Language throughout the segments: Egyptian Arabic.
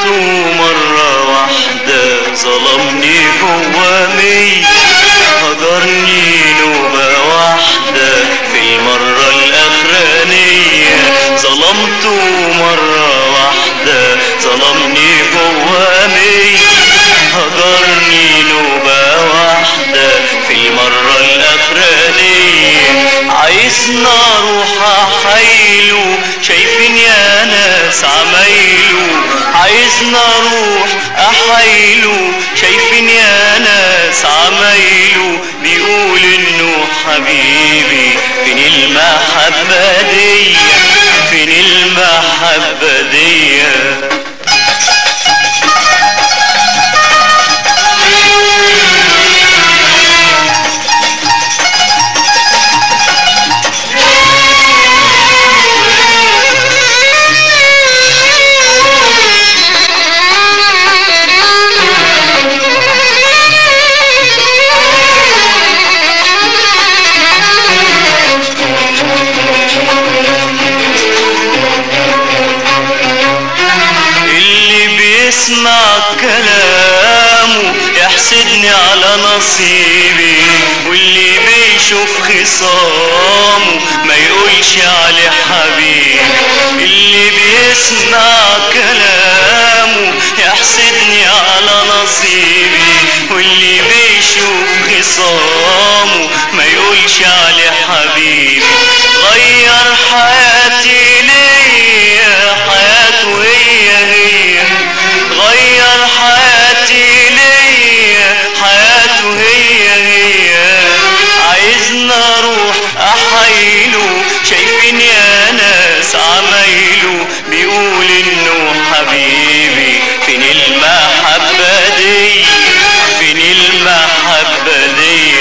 ظلمته مرة واحدة ظلمني هو مية هجرني نوبة واحدة في المرة الأخرانية ظلمته مرة واحدة ظلمني هو مية هجرني نوبة واحدة في المرة الأخرانية عايزنا اروح احايله شايفين يا ناس عمايله عايزنا اروح احايله شايفين يا ناس عمايله بيقول انه حبيبي فين المحبة دي فين المحبة دي اللي بيسمع كلامه يحسدني على نصيبي واللي بيشوف خصامه ما يقولش عليه حبيبي اللي بيسمع كلامه يحسدني على نصيبي واللي بيشوف خصامه ما يقولش عليه حبيبي غير حياتي ليا حياته هي هي غير حياتي ليا حياته هي هي عايزنا اروح احايله شايفين يا ناس عمايله بيقول انه حبيبي فين المحبة دي فين المحبة دي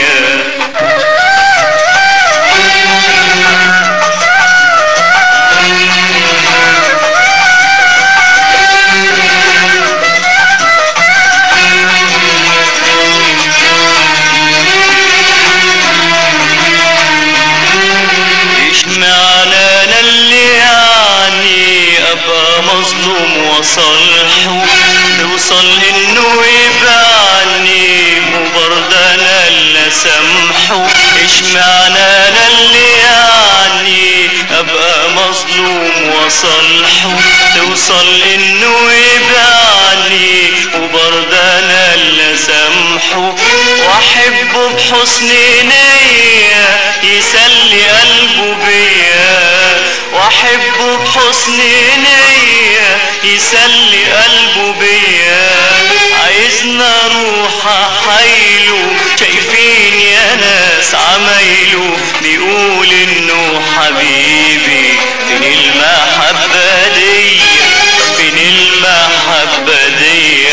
اشمعنى انا اللي يعني ابقى مظلوم وصالحه توصل انه يبعني وبرضه انا اللي اسامحه اشمعنى انا اللي يعني ابقى مظلوم وصالحه توصل انه يبعني وبرضه انا اللي اسامحه واحبه بحسن نيه يسلي قلبه بيا واحبه بحسن نيه يسلي قلبه بيا عايزنا اروح احايله شايفين يا ناس عمايله بيقول انه حبيبي فين المحبة دي فين المحبة دي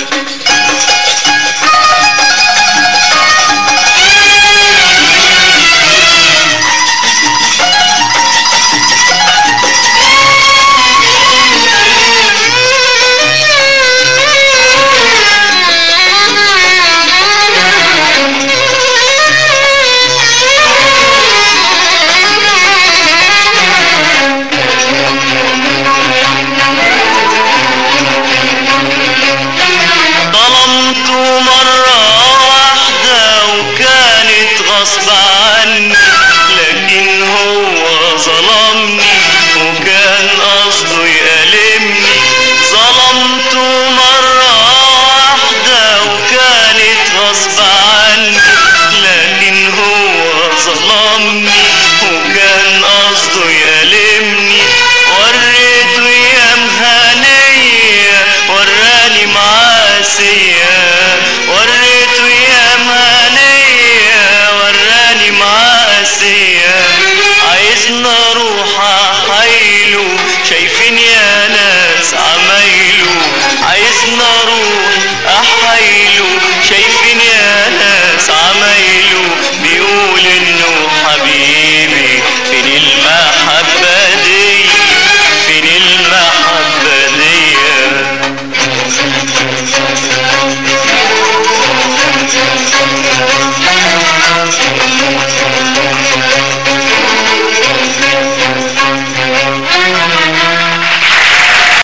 ظلمته مرة واحدة وكانت غصب عني لكن هو ظلمني وكان قصده يألمني ظلمته مرة واحدة وكانت غصب عني لكن هو ظلمني وكان قصده يألمني وريته ايام هنية وراني معاسية وريته ايام هنية وراني معاسية عايزنا اروح احايله شايفين يا ناس عمايله عايزنا اروح احايله شايفين يا ناس عمايله بيقول